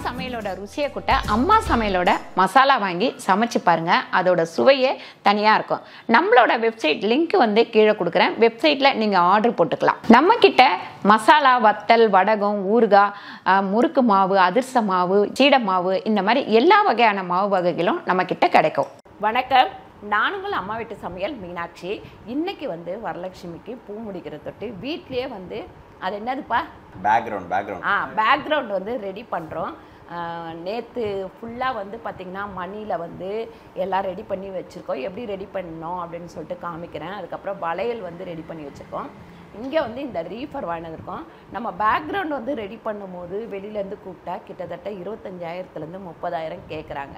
சமையலோட ருசியை கூட்ட அம்மா சமையலோட மசாலா வாங்கி சமைச்சு பாருங்க அதோட சுவையே தனியாக இருக்கும் நம்மளோட வெப்சைட் லிங்க் வந்து கீழே கொடுக்குறேன் வெப்சைட்டில் நீங்கள் ஆர்டர் போட்டுக்கலாம் நம்ம கிட்ட மசாலா வத்தல் வடகம் ஊறுகாய் அஹ், முறுக்கு மாவு அதிர்ச மாவு சீடை மாவு இந்த மாதிரி எல்லா வகையான மாவு வகைகளும் நம்ம கிட்ட கிடைக்கும் வணக்கம் நானுங்கள் அம்மா வீட்டு சமையல் மீனாட்சி இன்னைக்கு வந்து வரலட்சுமிக்கு பூ முடிக்கிற தொட்டு வீட்லயே வந்து அது என்னதுப்பா பேக்ரவுண்ட் பேக்ரவுண்ட் ஆ பேக்ரவுண்ட் வந்து ரெடி பண்ணுறோம் நேற்று ஃபுல்லாக வந்து பார்த்திங்கன்னா மணியில் வந்து எல்லாம் ரெடி பண்ணி வச்சுருக்கோம் எப்படி ரெடி பண்ணோம் அப்படின்னு சொல்லிட்டு காமிக்கிறேன் அதுக்கப்புறம் வளையல் வந்து ரெடி பண்ணி வச்சுருக்கோம் இங்கே வந்து இந்த ரீஃபர் வாங்கினதுருக்கோம் நம்ம பேக்ரவுண்ட் வந்து ரெடி பண்ணும்போது வெளியிலேருந்து கூப்பிட்டா கிட்டத்தட்ட இருபத்தஞ்சாயிரத்துலேருந்து முப்பதாயிரம் கேட்குறாங்க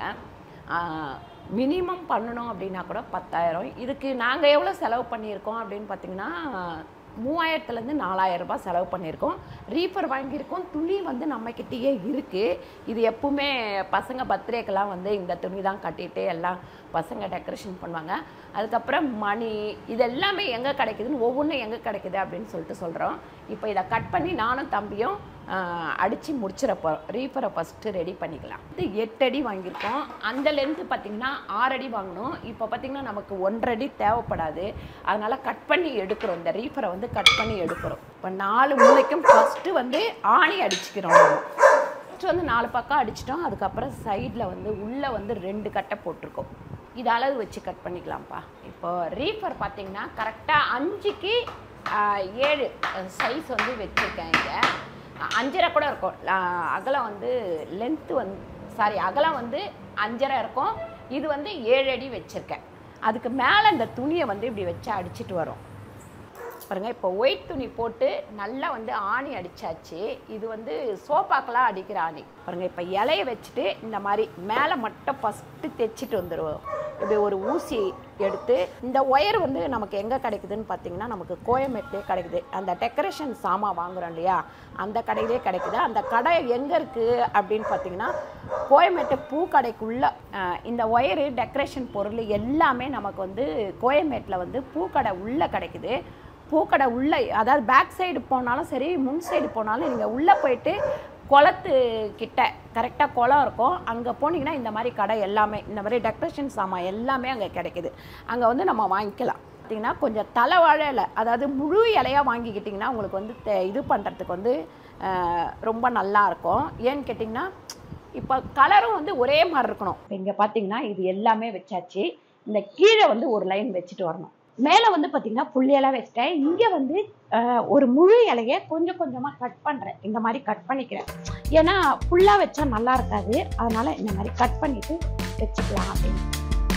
மினிமம் பண்ணணும் அப்படின்னா கூட பத்தாயிரம் இதுக்கு நாங்கள் எவ்வளோ செலவு பண்ணியிருக்கோம் அப்படின்னு பார்த்தீங்கன்னா மூவாயிரத்துலேருந்து நாலாயிரம் ரூபாய் செலவு பண்ணியிருக்கோம் ரீஃபர் வாங்கியிருக்கோம் துணி வந்து நம்மக்கிட்டேயே இருக்குது இது எப்பவுமே பசங்க பர்த்டேக்கெல்லாம் வந்து இந்த துணி தான் கட்டிட்டு எல்லாம் பசங்க டெக்கரேஷன் பண்ணுவாங்க அதுக்கப்புறம் மணி இது எல்லாமே எங்கே கிடைக்குதுன்னு ஒவ்வொன்றும் எங்கே கிடைக்குது அப்படின்னு சொல்லிட்டு சொல்கிறோம் இப்போ இதை கட் பண்ணி நானும் தம்பியும் அடித்து முடிச்சிட போகிறோம் ரீஃபரை ஃபஸ்ட்டு ரெடி பண்ணிக்கலாம் இது எட்டு அடி வாங்கியிருக்கோம் அந்த லென்த்து பார்த்திங்கன்னா ஆறு அடி வாங்கணும் இப்போ பார்த்திங்கன்னா நமக்கு ஒன்றரை அடி தேவைப்படாது அதனால் கட் பண்ணி எடுக்கிறோம் இந்த ரீஃபரை வந்து கட் பண்ணி எடுக்கிறோம் இப்போ நாலு மூளைக்கும் ஃபஸ்ட்டு வந்து ஆணி அடிச்சுக்கிறோம் நம்ம ஃபஸ்ட்டு வந்து நாலு பக்கம் அடிச்சிட்டோம் அதுக்கப்புறம் சைடில் வந்து உள்ளே வந்து ரெண்டு கட்டை போட்டிருக்கோம் இது அளவு வச்சு கட் பண்ணிக்கலாம்ப்பா இப்போ ரீஃபர் பார்த்தீங்கன்னா கரெக்டாக அஞ்சுக்கு ஆஹ், ஏழு சைஸ் வந்து வச்சுருக்கேன் இங்கே அஞ்சரை கூட இருக்கும் ஆஹ், அகலம் வந்து லென்த்து வந்து சாரி அகலம் வந்து அஞ்சரை இருக்கும் இது வந்து ஏழு அடி வச்சுருக்கேன் அதுக்கு மேலே இந்த துணியை வந்து இப்படி வச்சு அடிச்சிட்டு வரும் பாருங்க இப்போ ஒயிட் துணி போட்டு நல்லா வந்து ஆணி அடிச்சாச்சு இது வந்து சோப்பாக்கெல்லாம் அடிக்கிற ஆணி பாருங்க இப்போ இலைய வச்சுட்டு இந்த மாதிரி மேலே மட்டும் ஃபஸ்ட்டு தைச்சிட்டு வந்துடுவோம் இப்படி ஒரு ஊசி எடுத்து இந்த ஒயர் வந்து நமக்கு எங்கே கிடைக்குதுன்னு பார்த்தீங்கன்னா நமக்கு கோயம்பேட்டிலே கிடைக்குது அந்த டெக்கரேஷன் சாமான் வாங்குறோம் இல்லையா அந்த கடையிலே கிடைக்குது அந்த கடை எங்கே இருக்குது அப்படின்னு பார்த்தீங்கன்னா கோயம்பேட்டு பூக்கடைக்குள்ள அஹ், இந்த ஒயரு டெக்கரேஷன் பொருள் எல்லாமே நமக்கு வந்து கோயம்பேட்டில் வந்து பூக்கடை உள்ளே கிடைக்குது பூக்கடை உள்ளே அதாவது பேக் சைடு போனாலும் சரி முன் சைடு போனாலும் நீங்கள் உள்ளே போயிட்டு குளத்து கிட்ட கரெக்டாக குளம் இருக்கும் அங்கே போனீங்கன்னா இந்த மாதிரி கடை எல்லாமே இந்த மாதிரி டெக்கரேஷன் சாமான் எல்லாமே அங்கே கிடைக்குது அங்கே வந்து நம்ம வாங்கிக்கலாம் பார்த்தீங்கன்னா கொஞ்சம் தலை வாழை இலை அதாவது முழு இலையாக வாங்கிக்கிட்டிங்கன்னா உங்களுக்கு வந்து தே- இது பண்ணுறதுக்கு வந்து அஹ், ரொம்ப நல்லா இருக்கும் ஏன்னு கேட்டிங்கன்னா இப்போ கலரும் வந்து ஒரே மாதிரி இருக்கணும் இப்போ இங்கே பார்த்தீங்கன்னா இது எல்லாமே வச்சாச்சு இந்த கீழே வந்து ஒரு லைன் வச்சுட்டு வரணும் மேலே வந்து பார்த்தீங்கன்னா புள்ளி இலை வச்சிட்டேன் இங்கே வந்து அஹ், ஒரு முழு இலையை கொஞ்சம் கொஞ்சமாக கட் பண்ணுறேன் இந்த மாதிரி கட் பண்ணிக்கிறேன் ஏன்னா ஃபுல்லாக வச்சா நல்லா இருக்காது அதனால இந்த மாதிரி கட் பண்ணிட்டு வச்சுக்கலாம் அப்படின்னு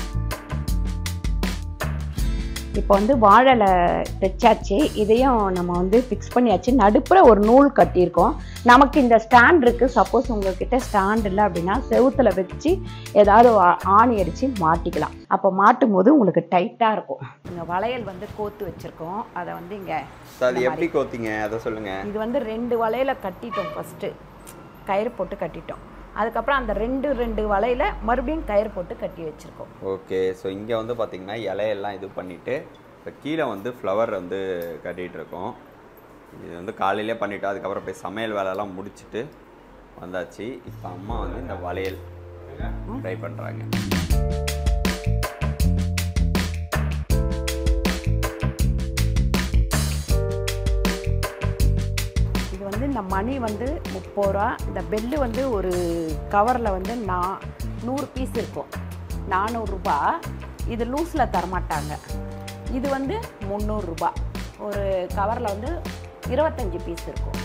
இப்போ வந்து வாழலை தைச்சாச்சு இதையும் நம்ம வந்து ஃபிக்ஸ் பண்ணியாச்சு நடுப்புற ஒரு நூல் கட்டியிருக்கோம் நமக்கு இந்த ஸ்டாண்ட் இருக்குது சப்போஸ் உங்ககிட்ட ஸ்டாண்ட் இல்லை அப்படின்னா செவுத்துல வச்சு ஏதாவது ஆ- ஆணி அடித்து மாட்டிக்கலாம் அப்போ மாட்டும் போது உங்களுக்கு டைட்டாக இருக்கும் இங்கே வளையல் வந்து கோத்து வச்சுருக்கோம் அதை வந்து இங்கே ஸோ அது எப்படி கோத்தீங்க அதை சொல்லுங்க இது வந்து ரெண்டு வலையில கட்டிட்டோம் ஃபஸ்ட்டு கயிறு போட்டு கட்டிட்டோம் அதுக்கப்புறம் அந்த ரெண்டு ரெண்டு வலையில மறுபடியும் கயிறு போட்டு கட்டி வச்சுருக்கோம் ஓகே ஸோ இங்கே வந்து பார்த்தீங்கன்னா இலையெல்லாம் இது பண்ணிவிட்டு இப்போ கீழே வந்து ஃப்ளவர் வந்து கட்டிகிட்டு இருக்கோம் இது வந்து காலையிலே பண்ணிட்டோம் அதுக்கப்புறம் போய் சமையல் வேலைலாம் முடிச்சுட்டு வந்தாச்சு இப்போ அம்மா வந்து இந்த வளையல் ட்ரை பண்ணுறாங்க இது வந்து இந்த மணி வந்து முப்பது ரூபா இந்த பெல்லு வந்து ஒரு கவரில் வந்து நா நூறு பீஸ் இருக்கும் நானூறுரூபா இது லூஸில் தரமாட்டாங்க இது வந்து முந்நூறுரூபா ஒரு கவரில் வந்து இருபத்தஞ்சி பீஸ் இருக்கும்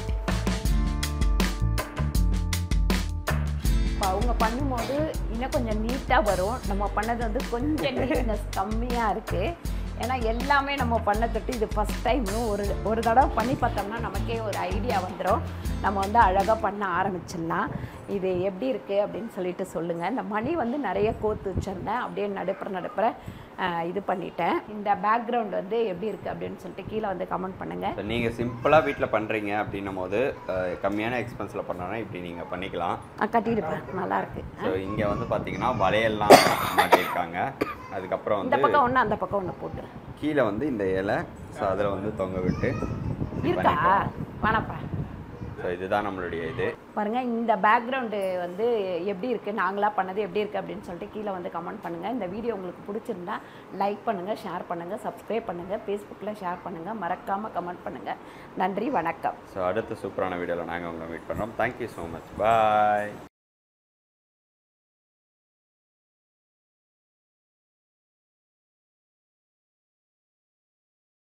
இப்போ அவங்க பண்ணும்போது இன்னும் கொஞ்சம் நீட்டாக வரும் நம்ம பண்ணது வந்து கொஞ்சம் நீட்னஸ் கம்மியாக இருக்குது ஏன்னா எல்லாமே நம்ம பண்ண தொட்டு இது ஃபஸ்ட் டைம் ஒரு ஒரு தடவை பண்ணி பார்த்தோம்னா நமக்கே ஒரு ஐடியா வந்துடும் நம்ம வந்து அழகாக பண்ண ஆரம்பிச்சிடலாம் இது எப்படி இருக்குது அப்படின்னு சொல்லிட்டு சொல்லுங்கள் இந்த மணி வந்து நிறைய கோத்து வச்சுருந்தேன் அப்படியே நடுப்புற நடுப்புற ஆஹ், இது பண்ணிட்டேன் இந்த பேக்ரவுண்ட் வந்து எப்படி இருக்குது அப்படின்னு சொல்லிட்டு கீழே வந்து கமெண்ட் பண்ணுங்கள் இப்போ நீங்கள் சிம்பிளாக வீட்டில் பண்ணுறீங்க அப்படின்னும் போது அஹ், கம்மியான எக்ஸ்பென்ஸில் பண்ணோன்னா இப்படி நீங்கள் பண்ணிக்கலாம் கட்டியிருப்பேன் நல்லாயிருக்கு ஸோ இங்கே வந்து பார்த்தீங்கன்னா வளையல்லாம் மாட்டியிருக்காங்க அதுக்கப்புறம் இந்த வந்து பக்கம் ஒன்று அந்த பக்கம் ஒன்று போட்டுரு கீழே வந்து இந்த இலை ஸோ அதில் வந்து தொங்க விட்டு இப்படி இருக்கா பண்ணிக்கலாம். வேணாப்பா ஸோ இதுதான் நம்மளுடைய இது பாருங்க இந்த பேக்ரவுண்டு வந்து எப்படி இருக்குது நாங்களாக பண்ணது எப்படி இருக்குது அப்படின்னு சொல்லிட்டு கீழே வந்து கமெண்ட் பண்ணுங்கள் இந்த வீடியோ உங்களுக்கு பிடிச்சிருந்தா லைக் பண்ணுங்கள் ஷேர் பண்ணுங்கள் சப்ஸ்கிரைப் பண்ணுங்கள் ஃபேஸ்புக்கில் ஷேர் பண்ணுங்கள் மறக்காமல் கமெண்ட் பண்ணுங்கள் நன்றி வணக்கம் ஸோ அடுத்த சூப்பரான வீடியோவில் நாங்கள் உங்களை மீட் பண்ணுறோம் தேங்க்யூ ஸோ மச் பாய்